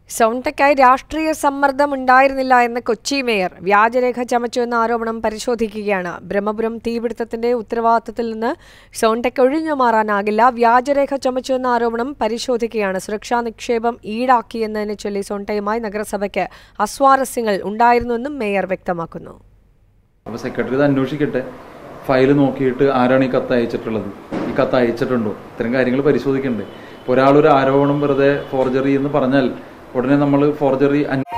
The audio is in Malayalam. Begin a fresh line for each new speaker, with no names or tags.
സോൺടെക്കായി രാഷ്ട്രീയ സമ്മർദ്ദം ഉണ്ടായിരുന്നില്ല എന്ന് കൊച്ചി മേയർ വ്യാജരേഖ ചമച്ചു എന്ന ആരോപണം പരിശോധിക്കുകയാണ് ബ്രഹ്മപുരം തീപിടുത്തത്തിന്റെ ഉത്തരവാദിത്തത്തിൽ നിന്ന് സോൺടെക് ഒഴിഞ്ഞു മാറാനാകില്ല വ്യാജരേഖ ചമച്ചു എന്ന ആരോപണം പരിശോധിക്കുകയാണ് സുരക്ഷാ നിക്ഷേപം ഈടാക്കിയെന്നതിനെ ചൊല്ലി സോൺടയുമായി നഗരസഭയ്ക്ക് അസ്വാരസ്യങ്ങൾ ഉണ്ടായിരുന്നുവെന്നും മേയർ വ്യക്തമാക്കുന്നു
അപ്പോൾ സെക്രട്ടറി ഇത് അന്വേഷിക്കട്ടെ ഫയൽ നോക്കിയിട്ട് ആരാണ് ഈ കത്ത് അയച്ചിട്ടുള്ളത് ഈ കത്ത് അയച്ചിട്ടുണ്ടോ ഇത്തരം കാര്യങ്ങൾ പരിശോധിക്കണ്ടേ ഇപ്പോൾ ഒരാളൊരു ആരോപണം വെറുതെ ഫോർജറി എന്ന് പറഞ്ഞാൽ ഉടനെ നമ്മൾ ഫോർജറി